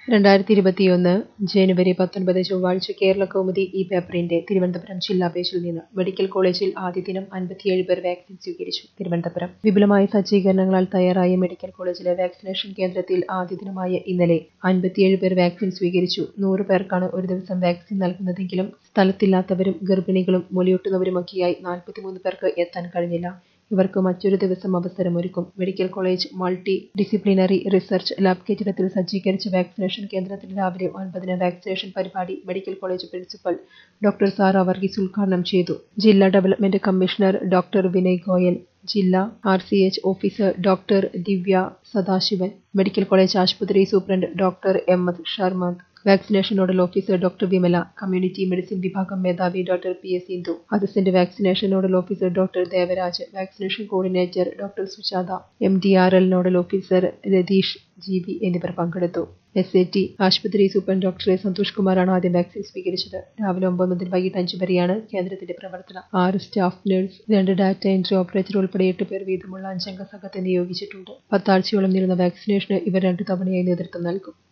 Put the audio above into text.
രണ്ടായിരത്തി ഇരുപത്തിയൊന്ന് ജനുവരി പത്തൊൻപത് ചൊവ്വാഴ്ച കേരള കൗമുദി ഈ പേപ്പറിന്റെ തിരുവനന്തപുരം ജില്ലാ പേജിൽ നിന്ന് മെഡിക്കൽ കോളേജിൽ ആദ്യ ദിനം അൻപത്തിയേഴ് പേർ വാക്സിൻ സ്വീകരിച്ചു തിരുവനന്തപുരം വിപുലമായ സജ്ജീകരണങ്ങളാൽ തയ്യാറായ മെഡിക്കൽ കോളേജിലെ വാക്സിനേഷൻ കേന്ദ്രത്തിൽ ആദ്യ ദിനമായ ഇന്നലെ അൻപത്തിയേഴ് പേർ വാക്സിൻ സ്വീകരിച്ചു നൂറ് പേർക്കാണ് ഒരു ദിവസം വാക്സിൻ നൽകുന്നതെങ്കിലും സ്ഥലത്തില്ലാത്തവരും ഗർഭിണികളും മുലയൂട്ടുന്നവരുമൊക്കെയായി നാൽപ്പത്തിമൂന്ന് പേർക്ക് എത്താൻ കഴിഞ്ഞില്ല ഇവർക്ക് മറ്റൊരു ദിവസം അവസരമൊരുക്കും medical college multidisciplinary research lab കെട്ടിടത്തിൽ സജ്ജീകരിച്ച വാക്സിനേഷൻ കേന്ദ്രത്തിൽ രാവിലെ ഒൻപതിന് വാക്സിനേഷൻ പരിപാടി medical college principal doctor Sara Varghese ഉദ്ഘാടനം ചെയ്തു ജില്ലാ development commissioner doctor Vinay Goyal ജില്ലാ R C H officer doctor Divya Sadasivan medical college ആശുപത്രി സൂപ്രണ്ട് doctor M S Sharmad vaccination nodal officer doctor Vimala community medicine വിഭാഗം മേധാവി doctor P S Indu assistant vaccination nodal officer doctor Devaraj vaccination coordinator doctor Sujatha M D R L nodal officer Ratheesh G B എന്നിവർ പങ്കെടുത്തു S A T ആശുപത്രി സൂപ്രണ്ട് doctor A Santhosh കുമാറാണ് ആദ്യം vaccine സ്വീകരിച്ചത് രാവിലെ ഒമ്പത് മുതൽ വൈകിട്ട് അഞ്ച് വരെയാണ് കേന്ദ്രത്തിന്റെ പ്രവർത്തനം ആറ് സ്റ്റാഫ് നഴ്സ് രണ്ട് ഡാറ്റ എൻട്രി ഓപ്പറേറ്റർ ഉൾപ്പെടെ എട്ട് പേർ വീതമുള്ള അഞ്ചംഗ സംഘത്തെ നിയോഗിച്ചിട്ടുണ്ട് പത്താഴ്ചയോളം നീളുന്ന വാക്സിനേഷന് ഇവർ രണ്ടു തവണയായി നേതൃത്വം നൽകും